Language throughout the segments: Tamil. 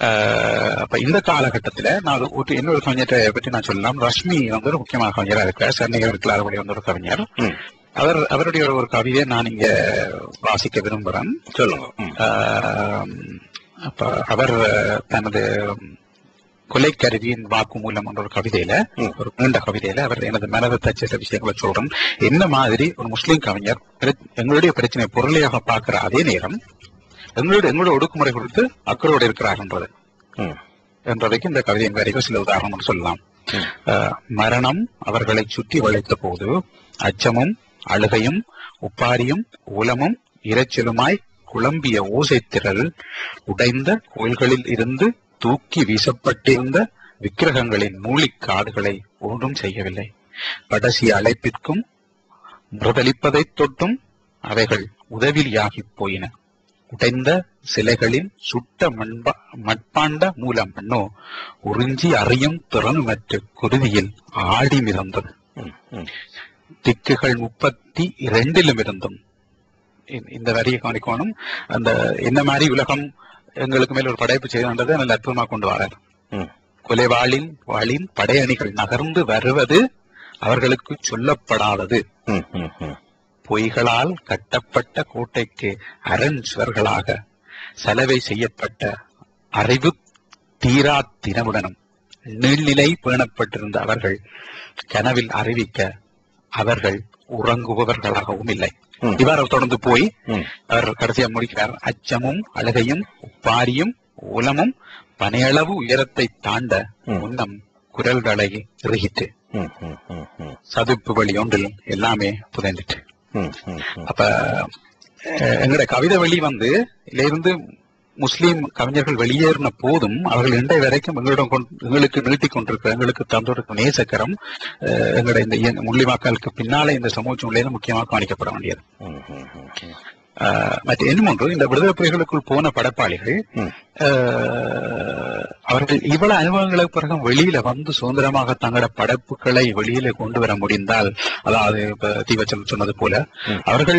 அஹ், அப்ப இந்த காலகட்டத்துல நான் ஒரு- ஒரு இன்னொரு கவிஞரை பற்றி நான் சொல்லலாம் ரஷ்மி வந்து ஒரு முக்கியமான கவிஞரா இருக்கிறார் சென்னையில் இருக்கிறார் வந்து ஒரு கவிஞர் ம். அவர் அவருடைய ஒரு- ஒரு கவிதையை நான் இங்க வாசிக்க விரும்புறேன் சொல்லுங்க ம். ஆம், அப்ப அவர் அஹ், தனது கொலைக்கருவியின் வாக்குமூலம் என்ற ஒரு கவிதையில ம். ஒரு நீண்ட கவிதையில அவர் எனது மனதை தச்ச சில விஷயங்களை சொல்றேன் என்ன மாதிரி ஒரு முஸ்லீம் கவிஞர் பிர- எங்களுடைய பிரச்சனை பொருளையாக பார்க்கிற அதே நேரம் எங்களுடைய எங்களுடைய ஒடுக்குமுறை குறித்து அக்கறையோடு இருக்கிறார் என்றது ம். என்றதைக்கு இந்த கவிதையின் வரைக்கும் சில உதாரணம் சொல்லலாம் ம். அஹ், மரணம் அவர்களை சுற்றி வளைத்த போது அச்சமும் அழுகையும் உப்பாரியும் உலமும் இரைச்சலுமாய் குழம்பிய ஓசைத்திரள் உடைந்த கோயில்களில் இருந்து தூக்கி வீசப்பட்டிருந்த விக்கிரகங்களின் மூலிக்காடுகளை ஒன்றும் செய்யவில்லை கடைசி அழைப்பிற்கும் மறுதளிப்பதைத் தொட்டும் அவைகள் உதவியாகிப் போயின உடைந்த சிலைகளின் சுட்ட மண்பா மட்பாண்ட மூலம் மண்ணோ உறிஞ்சி அறியும் திறனுமற்ற குருதியில் ஆடி மிதந்தது ம். ம். திக்குகள் முப்பத்தி இரண்டிலும் இருந்தும் இந்த- இந்த வரியை கவனிக்கணும் அந்த என்ன மாதிரி உலகம் எங்களுக்கு மேல் ஒரு படைப்பு செய்ததை நல்ல அற்புதமா கொண்டு வரார் ம். கொலைவாளின் வாளின் படையணிகள் நகர்ந்து வருவது அவர்களுக்கு சொல்லப்படாதது ம். ம். ம். பொய்களால் கட்டப்பட்ட கோட்டைக்கு அரண் சுவர்களாக சலவை செய்யப்பட்ட அறிவு தீரா தினவுடனும் நீள்நிலை பேணப்பட்டிருந்த அவர்கள் கனவில் அறிவிக்க அவர்கள் உறங்குபவர்களாகவும் இல்லை ம். இவ்வாறு தொடர்ந்து போய் ம். அவர் கடைசியா முடிக்கிறார் அச்சமும் அழுகையும் உப்பாரியும் உலமும் பனையளவு உயரத்தை தாண்ட ம். முன்னம் குரல்களை இறுகிட்டு ம். ம். ம். ம். சதுப்பு வழி ஒன்றில் எல்லாமே புதைந்துட்டு ம். ம். ம். அப்ப அஹ், எங்களுடைய கவிதை வெளி வந்து இதுல இருந்து முஸ்லீம் கவிஞர்கள் வெளியேறின போதும் அவர்கள் இன்றைய வரைக்கும் எங்களிடம் கொண்டு- எங்களுக்கு நீட்டிக் கொண்டிருக்கிற எங்களுக்கு தந்திருக்கும் நேசக்கரம் அஹ், எங்களுடைய இந்த இயங்க- முள்ளிவாக்காலுக்கு பின்னாலே இந்த சமூக உள்ளே முக்கியமாக கவனிக்கப்பட வேண்டியது ம். ம். ம். ம். அஹ், மற்ற இன்னும் ஒன்று இந்த விடுதலை புலிகளுக்குள் போன படைப்பாளிகள் ம். அஹ், அவர்கள் இவ்வளவு அனுபவங்களுக்கு பிறகு வெளியில வந்து சுதந்திரமாக தங்களோட படைப்புகளை வெளியில கொண்டு வர முடிந்தால் அதாவது இப்ப தீவச்சல் சொன்னது போல ம். அவர்கள்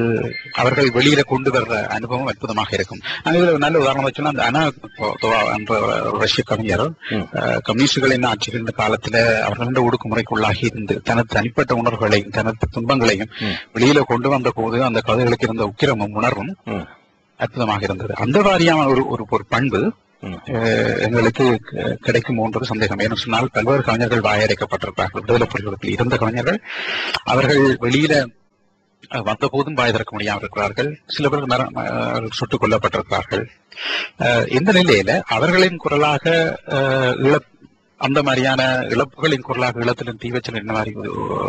அவர்கள் வெளியில கொண்டு வர்ற அனுபவம் அற்புதமாக இருக்கும் நான் இதுல ஒரு நல்ல உதாரணம் வச்சோம்னா அந்த அனா தோவா என்ற ஒரு ரஷ்ய கவிஞர் ம். அஹ், கம்யூனிஸ்டுகளின் ஆட்சிகளின் காலத்துல அவர்கள் ஒடுக்குமுறைக்குள்ளாகி இருந்து தனது தனிப்பட்ட உணர்வுகளையும் தனது துன்பங்களையும் ம். வெளியில கொண்டு வந்த போது அந்த கதைகளுக்கு இருந்த உக்கிரமும் உணர்வும் ம். அற்புதமாக இருந்தது அந்த வாரியான ஒரு ஒரு ஒரு பண்பு ம். அஹ், எங்களுக்கு க- கிடைக்குமோ என்பது சந்தேகம் ஏன்னு சொன்னால் பல்வேறு கவிஞர்கள் வாயடைக்கப்பட்டிருப்பார்கள் விடுதலை புலிகளுக்கு இருந்த கவிஞர்கள் அவர்கள் வெளியில அஹ், வந்த போதும் வாய் திறக்க முடியாமல் இருக்கிறார்கள் சில பேர் மர- அஹ், சுட்டுக் கொல்லப்பட்டிருக்கிறார்கள் அஹ், இந்த நிலையில அவர்களின் குரலாக அஹ், ஈழ அந்த மாதிரியான இழப்புகளின் குரலாக ஈழத்திலும் தீவச்சல் என்ன மாதிரி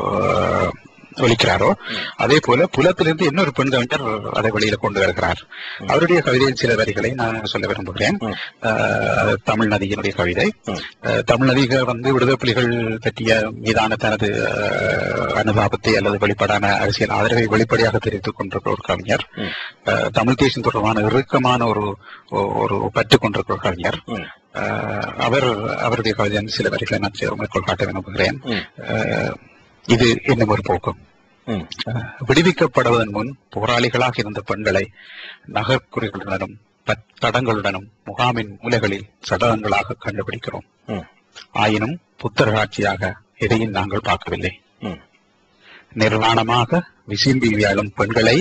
அஹ், ஒலிக்கிறாரோ அதே போல புலத்திலிருந்து இன்னொரு பெண் கவிஞர் அதை வெளியில கொண்டு வருகிறார் அவருடைய கவிதையின் சில வரிகளை நான் சொல்ல விரும்புகிறேன் ம். அஹ், தமிழ் நதியினுடைய கவிதை ம். அஹ், தமிழ் நதிகள் வந்து விடுதலை புலிகள் பற்றிய மீதான தனது அஹ், அனுதாபத்தை அல்லது வெளிப்படான அரசியல் ஆதரவை வெளிப்படையாக தெரிவித்துக் கொண்டிருக்கிற ஒரு கவிஞர் ம். அஹ், தமிழ் தேசம் தொடர்பான இறுக்கமான ஒரு ஒரு பற்றுக் கொண்டிருக்கிற ஒரு கவிஞர் ம். அஹ், அவர் அவருடைய கவிதையின் சில வரிகளை நான் சே- மேற்கோள் காட்ட விரும்புகிறேன் ம். அஹ், இது இன்னும் ஒரு போக்கும் ம். அஹ், விடுவிக்கப்படுவதன் முன் போராளிகளாக இருந்த பெண்களை நகர்குறிகளுடனும் பத்- தடங்களுடனும் முகாமின் மூலைகளில் சடலங்களாக கண்டுபிடிக்கிறோம் ம். ஆயினும் புத்தராட்சியாக எதையும் நாங்கள் பார்க்கவில்லை ம். நிர்வாணமாக விசும்பி வியாழும் பெண்களை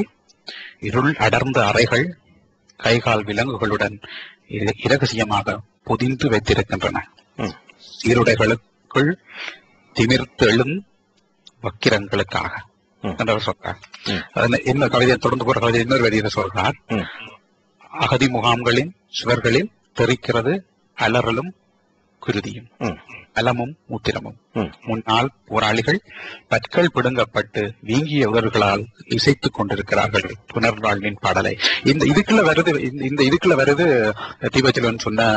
இருள் அடர்ந்த அறைகள் கைகால் விலங்குகளுடன் இர- இரகசியமாக பொதிந்து வைத்திருக்கின்றன ம். சீருடைகளுக்குள் திமிர்த்து எழும் வக்கிரங்களுக்காக ம். என்றவர் சொல்றார் ம். அதுல என்ன கவிதை தொடர்ந்து போற கவிதை இன்னொரு வரியில சொல்றார் ம். அகதி முகாம்களின் சுவர்களில் தெரிக்கிறது அலறலும் குருதியும் ம். அலமும் மூத்திரமும் ம். முன்னாள் போராளிகள் பற்கள் பிடுங்கப்பட்டு வீங்கிய உதடுகளால் இசைத்துக் கொண்டிருக்கிறார்கள் புனர்வாழ்வின் பாடலை இந்த இதுக்குள்ள வருது இந்த- இந்த இதுக்குள்ள வருது தீபச்செல்வன் சொன்ன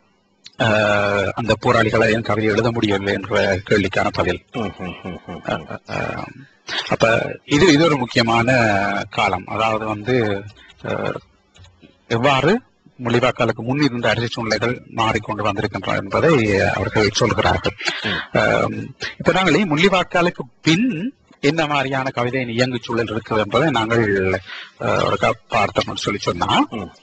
ஆஹ், அந்த போராளிகளை ஏன் கவிதை எழுத முடியவில்லை என்ற கேள்விக்கான பதில் ம். ம். ம். ம். ஆஹ், அப்ப இது இது ஒரு முக்கியமான காலம் அதாவது வந்து ஆஹ், எவ்வாறு மொழிவாக்காலுக்கு முன் இருந்த அரசியல் சூழ்நிலைகள் மாறிக்கொண்டு வந்திருக்கின்றன என்பதை அவர்கள் சொல்கிறார்கள் ம். ஆஹ், இப்ப நாங்கள் முள்ளிவாக்காலுக்கு பின் என்ன மாதிரியான கவிதையின் இயங்கு சூழல் இருக்குது என்பதை நாங்கள் ஆஹ், ஒரு க- பார்த்தோம்னு சொல்லி சொன்னா ம்.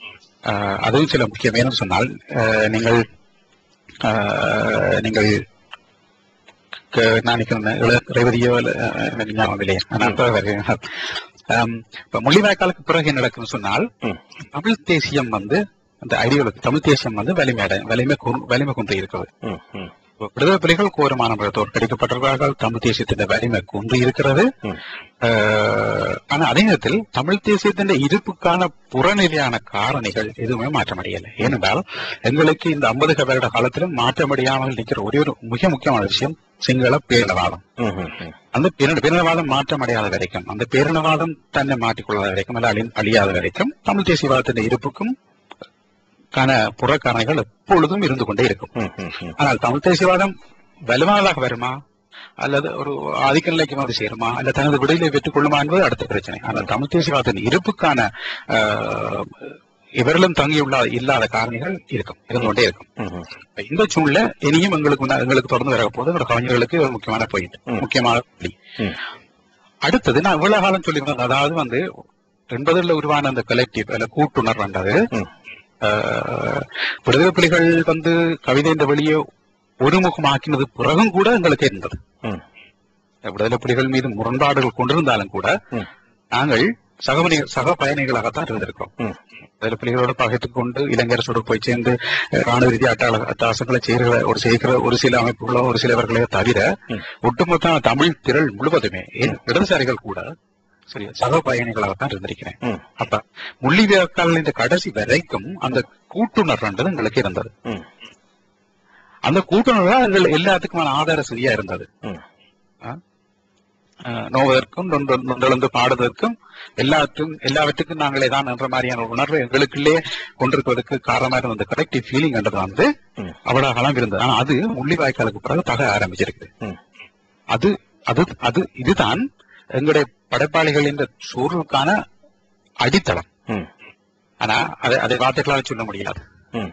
அஹ், அதுவும் சில முக்கியம் ஏன்னு சொன்னால் அஹ், நீங்கள் அஹ், நீங்கள் க- நான் நினைக்கிறேன் இள- ரேவதியோ இல்ல, அஹ், எனக்கு ஞாபகம் இல்லையே நான் இப்ப வருகிறேன். அம், இப்ப மொழிவாய்க்காலுக்கு பிறகு என்ன நடக்கும்னு சொன்னால் ம். தமிழ் தேசியம் வந்து அந்த ஐடியாலஜி தமிழ் தேசியம் வந்து வலிமை அடை வலிமை குன்- வலிமை குன்றி இருக்கிறது ம், ம், இப்ப விடுதலை புலிகள் கோரமான தோற்கடிக்கப்பட்டிருக்கிறார்கள் தமிழ் தேசியத்தின் வலிமை குன்றி இருக்கிறது ம். அஹ், ஆனா அதே நேரத்தில் தமிழ் தேசியத்தின் இருப்புக்கான புறநிலையான காரணிகள் எதுவுமே மாற்றமடையலை ஏனென்றால் எங்களுக்கு இந்த ஐம்பது வருட காலத்திலும் மாற்றமடையாமல் நிற்கிற ஒரே ஒரு மிக முக்கியமான விஷயம் சிங்கள பேரினவாதம் ம், ம், ம். அந்த பேரின பேரினவாதம் மாற்றம் அடையாத வரைக்கும் அந்த பேரினவாதம் தன்னை மாற்றிக்கொள்ளாத வரைக்கும் அல்ல அழி- அழியாத வரைக்கும் தமிழ் தேசியவாதத்தின் இருப்புக்கும் கான புறக்காரணிகள் எப்பொழுதும் இருந்து கொண்டே இருக்கும் ம், ம், ம். ஆனால் தமிழ் தேசியவாதம் வலுவானதாக வருமா அல்லது ஒரு ஆதிக்க நிலைக்கு வந்து சேருமா அல்ல தனது விடுதலை பெற்றுக் கொள்ளுமா என்பது அடுத்த பிரச்சனை ஆனால் தமிழ் தேசியவாதத்தின் இருப்புக்கான ஆஹ், இவரிலும் தங்கியுள்ள இல்லாத காரணிகள் இருக்கும் இருந்து கொண்டே இருக்கும் ம், ம். இப்ப இந்த சூழ்நிலை இனியும் எங்களுக்கு முன்னா- எங்களுக்கு தொடர்ந்து வர போது எங்களோட கவிஞர்களுக்கு ஒரு முக்கியமான பாயிண்ட் ம். முக்கியமான புள்ளி ம். அடுத்தது நான் இவ்வளவு காலம் சொல்லியிருந்தேன் அதாவது வந்து எண்பதுல உருவான அந்த கலெக்டிவ் அல்ல கூட்டுணர்வுன்றது ம். ஆஹ், விடுதலை புலிகள் வந்து கவிதை இந்த வெளியே ஒருமுகமாக்கினது பிறகும் கூட எங்களுக்கு இருந்தது ம். விடுதலை புலிகள் மீது முரண்பாடுகள் கொண்டிருந்தாலும் கூட ம். நாங்கள் சகபணி சக பயணிகளாகத்தான் இருந்திருக்கிறோம் ம். விடுதலை புலிகளோட பகைத்துக் கொண்டு இளைஞரசோடு போய் சேர்ந்து அஹ், ராணுவ ரீதி அட்டாள அட்டாசங்களை செய்கிற ஒரு செய்கிற ஒரு சில அமைப்புகளோ ஒரு சிலவர்களே தவிர ம். ஒட்டுமொத்த தமிழ் திரள் முழுவதுமே ஏன் இடதுசாரிகள் கூட சரி சக பயணிகளாகத்தான் இருந்திருக்கிறேன் ம். அப்ப முள்ளிவாய்க்கால் இந்த கடைசி வரைக்கும் அந்த கூட்டுணர்வுன்றது எங்களுக்கு இருந்தது ம். அந்த கூட்டுணர்வு தான் எங்கள் எல்லாத்துக்குமான ஆதார சரியா இருந்தது ம். அஹ், நோவதற்கும் நொந்து- நொந்தளந்து பாடுவதற்கும் எல்லாத்துக்கும் எல்லாவற்றுக்கும் நாங்களே தான் என்ற மாதிரியான ஒரு உணர்வை எங்களுக்குள்ளே கொண்டிருப்பதற்கு காரணமா இருந்த அந்த கலெக்டிவ் ஃபீலிங் என்றது வந்து ம். அவ்வளவு காலம் இருந்தது ஆனா அது முள்ளிவாய்க்காலுக்கு பிறகு தக ஆரம்பிச்சிருக்கு ம். அது அது அது இதுதான் எங்களுடைய படைப்பாளிகளின் சோர்வுக்கான அடித்தளம் ம். ஆனா அதை அதை வார்த்தைகளால் சொல்ல முடியாது ம்.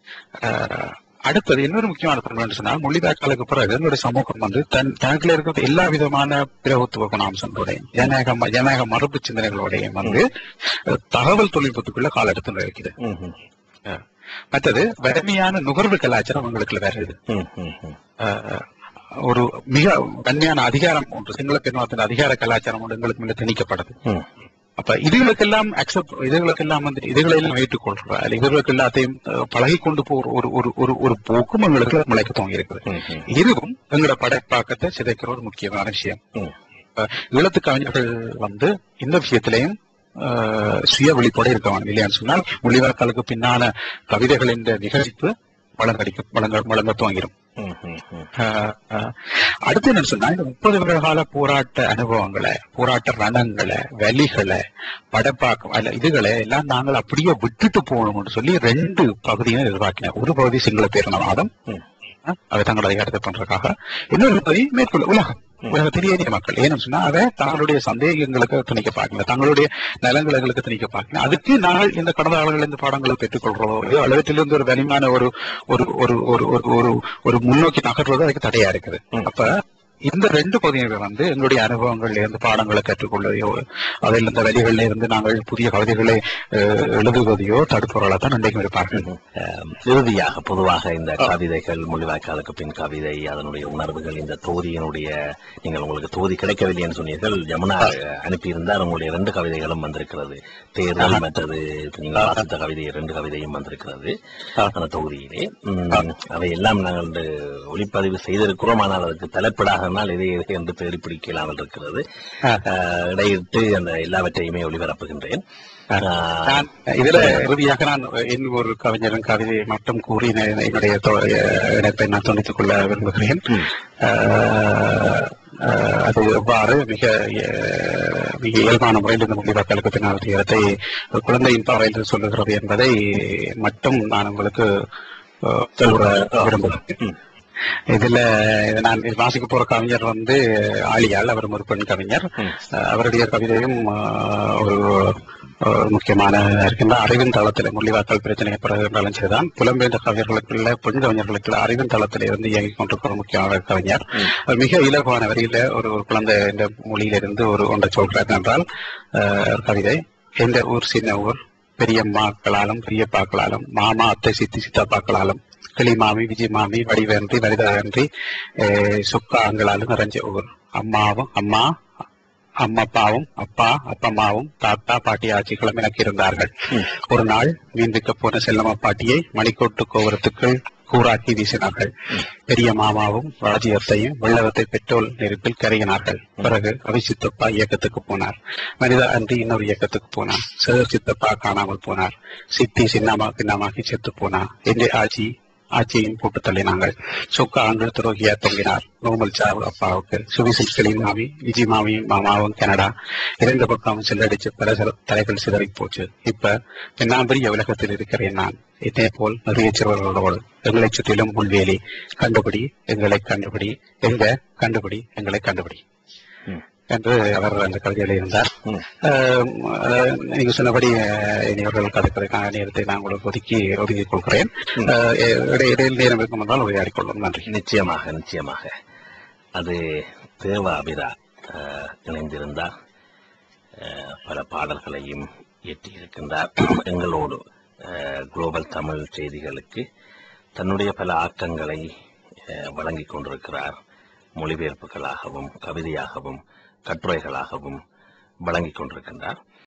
அஹ், அடுத்தது இன்னொரு முக்கியமான பண்பு என்று சொன்னால் மொழிபெயர்க்காலுக்கு பிறகு என்னுடைய சமூகம் வந்து தன் தனக்குள்ள இருக்கிற எல்லா விதமான பிரபுத்துவ குணாம்சங்களோடையும் ஜனநாயக ம- ஜனநாயக மரபு சிந்தனைகளோடையும் வந்து அஹ், தகவல் தொழில்நுட்பத்துக்குள்ள கால் எடுத்து வைக்குது ம், ம். மற்றது வலிமையான நுகர்வு கலாச்சாரம் உங்களுக்கு வருது ம், ம், ம். அஹ், ஒரு மிக வன்மையான அதிகாரம் ஒன்று சிங்கள பெண்வாத்தின் அதிகார கலாச்சாரம் ஒன்று எங்களுக்கு மேல திணிக்கப்படுது ம். அப்ப இதுகளுக்கெல்லாம் அக்செப்ட் இதுகளுக்கெல்லாம் வந்து இதுகளை எல்லாம் ஏற்றுக்கொள்ற அல்ல இதுகளுக்கு எல்லாத்தையும் பழகி கொண்டு போற ஒரு ஒரு ஒரு ஒரு போக்கும் எங்களுக்கு முளைக்க துவங்கி இருக்குது ம், ம். இதுவும் எங்களோட படைப்பாக்கத்தை சிதைக்கிற ஒரு முக்கியமான விஷயம் ம். அஹ் ஈழத்து கவிஞர்கள் வந்து இந்த விஷயத்திலையும் அஹ், சுய விழிப்போட இருக்க வேணும் இல்லையான்னு சொன்னால் மொழிவாக்காலுக்கு பின்னான கவிதைகளின் விகசிப்பு வழங்கடிக்க வழங்க வழங்க துவங்கிடும் ம், ம், ம். ஆஹ் ஆஹ் அடுத்து என்ன சொன்னா இந்த முப்பது வருட கால போராட்ட அனுபவங்களை போராட்ட ரணங்களை வலிகளை படப்பாக்கம் அல்ல இதுகளை எல்லாம் நாங்கள் அப்படியே விட்டுட்டு போகணும்னு சொல்லி ரெண்டு பகுதியும் எதிர்பார்க்கினோம் ஒரு பகுதி சிங்கள பேரினவாதம் ம். ஆஹ் அதை தங்கள் அதிகாரத்தை பண்றதுக்காக இன்னொரு பகுதி மேற்கொள்ள உலகம் ம். உலகத்திலேயே ஏனைய மக்கள் ஏன்னு சொன்னா அதை தங்களுடைய சந்தேகங்களுக்கு திணிக்க பார்க்கல தங்களுடைய நலங்களுக்கு திணிக்க பார்க்கல அதுக்கு நாங்கள் இந்த கடந்த காலங்களில் இந்த பாடங்களை பெற்றுக்கொள்றதோ இல்லையோ அளவற்றிலிருந்து ஒரு வலிமையான ஒரு ஒரு ஒரு ஒரு ஒரு ஒரு ஒரு முன்னோக்கி நகர்வது அதுக்கு தடையா இருக்குது ம். அப்ப இந்த ரெண்டு பகுதிகள் வந்து எங்களுடைய அனுபவங்கள்ல இருந்து பாடங்களை கற்றுக்கொள்வதையோ அதில் இந்த வழிகளில் இருந்து நாங்கள் புதிய கவிதைகளை அஹ், எழுதுவதையோ தடுப்பவர்களாக தான் இன்றைக்கு இருப்பார்கள் அஹ், இறுதியாக பொதுவாக இந்த கவிதைகள் மொழிவாய்க்காலுக்கு பின் கவிதை அதனுடைய உணர்வுகள் இந்த தொகுதியினுடைய நீங்கள் உங்களுக்கு தொகுதி கிடைக்கவில்லைன்னு சொன்னீர்கள் ஜமுனா அஹ், அனுப்பியிருந்தார் உங்களுடைய ரெண்டு கவிதைகளும் வந்திருக்கிறது தேர்தல் மற்றது இப்ப நீங்கள் வாசித்த கவிதை ரெண்டு கவிதையும் வந்திருக்கிறது அந்த தொகுதியிலே உம், அவை எல்லாம் நாங்கள் இந்த ஒளிப்பதிவு செய்திருக்கிறோம் ஆனால் அதுக்கு தலைப்படாகனால் இதை எதை என்று தேடி பிடிக்கலாமல் இருக்கிறது ஆ. அஹ், இடையிட்டு அந்த எல்லாவற்றையுமே ஒளிபரப்புகின்றேன் அஹ், நான் இதுல இறுதியாக நான் என் ஒரு கவிஞரின் கவிதையை மட்டும் கூறி நான் என்னுடைய தொ- அஹ், இணைப்பை நான் துணித்துக் கொள்ள விரும்புகிறேன் ம். அஹ், அஹ், அது எவ்வாறு மிக அஹ், மிக இயல்பான முறையில் இந்த முடிவாக்களுக்கு பின்னால் துயரத்தை ஒரு குழந்தையின் பார்வையில் சொல்லுகிறது என்பதை மட்டும் நான் உங்களுக்கு அஹ், சொல்ல விரும்புகிறேன் ம். இதுல இது நான் வாசிக்க போற கவிஞர் வந்து ஆலியால் அவர் ஒரு பெண் கவிஞர் ம். அஹ் அவருடைய கவிதையும் அஹ், ஒரு அஹ், முக்கியமான இருக்கின்ற அறிவின் தளத்தில் முள்ளிவாய்க்கால் பிரச்சனை பிறகு என்றாலும் சரிதான் புலம்பெயர்ந்த கவிஞர்களுக்குள்ள பெண் கவிஞர்களுக்குள்ள அறிவின் தளத்தில் இருந்து இயங்கிக் கொண்டிருக்கிற ஒரு முக்கியமான கவிஞர் ம். அவர் மிக இலகுவான வரியில ஒரு ஒரு குழந்தை இந்த மொழியிலிருந்து ஒரு ஒன்றை சொல்றார் என்றால் அஹ், ஒரு கவிதை எந்த ஊர் சின்ன ஊர் பெரியம்மாக்களாலும் பெரியப்பாக்களாலும் மாமா அத்தை சித்தி சித்தப்பாக்களாலும் கிளிமாமி விஜயமாமி வடிவேன்றி வனிதான்றி சுக்காங்களாலும் நிறைஞ்ச ஊர் அம்மாவும் அம்மா அம்மப்பாவும் அப்பா அப்பம்மாவும் தாத்தா பாட்டி ஆட்சிகளும் எனக்கு இருந்தார்கள் ம். ஒரு நாள் மீன் விற்க போன செல்லம்மா பாட்டியை மணிக்கோட்டு கோபுரத்துக்குள் கூறாக்கி வீசினார்கள் பெரிய மாமாவும் ராஜ்யத்தையும் வெள்ளவத்தை பெட்ரோல் நெருப்பில் கருகினார்கள் பிறகு அவி சித்தப்பா இயக்கத்துக்கு போனார் மனிதா அன்றி இன்னொரு இயக்கத்துக்கு போனார் சேர் சித்தப்பா காணாமல் போனார் சித்தி சின்னம்மா பின்னமாக்கி செத்து போனார் என்ற ஆட்சி ஆட்சியையும் போட்டு தள்ளினாங்கள் சொக்க ஆண்டு துரோகியா தொங்கினார் நோமல் சாவு அப்பாவுக்கு சுவிசில் மாமி விஜி மாமியும் மாமாவும் கனடா இரண்டு பக்கமும் செல்லடிச்சு பல சில தலைகள் சிதறி போச்சு இப்ப தென்னாம்பரிய உலகத்தில் இருக்கிறேன் நான் இதே போல் நிறைய சிறுவர்களோடு எங்களை சுற்றிலும் முள்வேலி கண்டுபிடி எங்களை கண்டுபிடி எங்க கண்டுபிடி எங்களை கண்டுபிடி ம். என்று அவர் அந்த கவிதையில் இருந்தார் ம். ஆஹ் அதாவது நீங்க சொன்னபடி அஹ், இனியவர்கள் கதைக்கிறதுக்கான நேரத்தை நான் உங்களுக்கு ஒதுக்கி ஒதுக்கிக் கொள்கிறேன் ம். ஆஹ் இடை- இடையில் நேரம் இருக்கும் என்றால் உரையாடிக் கொள்வோம் நன்றி நிச்சயமாக நிச்சயமாக அது தேவாபிரா அஹ், இணைந்திருந்தார் அஹ், பல பாடல்களையும் இயற்றியிருக்கின்றார் எங்களோடு அஹ், குளோபல் தமிழ் செய்திகளுக்கு தன்னுடைய பல ஆக்கங்களை அஹ், வழங்கிக் கொண்டிருக்கிறார் மொழிபெயர்ப்புகளாகவும் கவிதையாகவும் கட்டுரைகளாகவும் வழங்கிக் கொண்டிருக்கின்றார்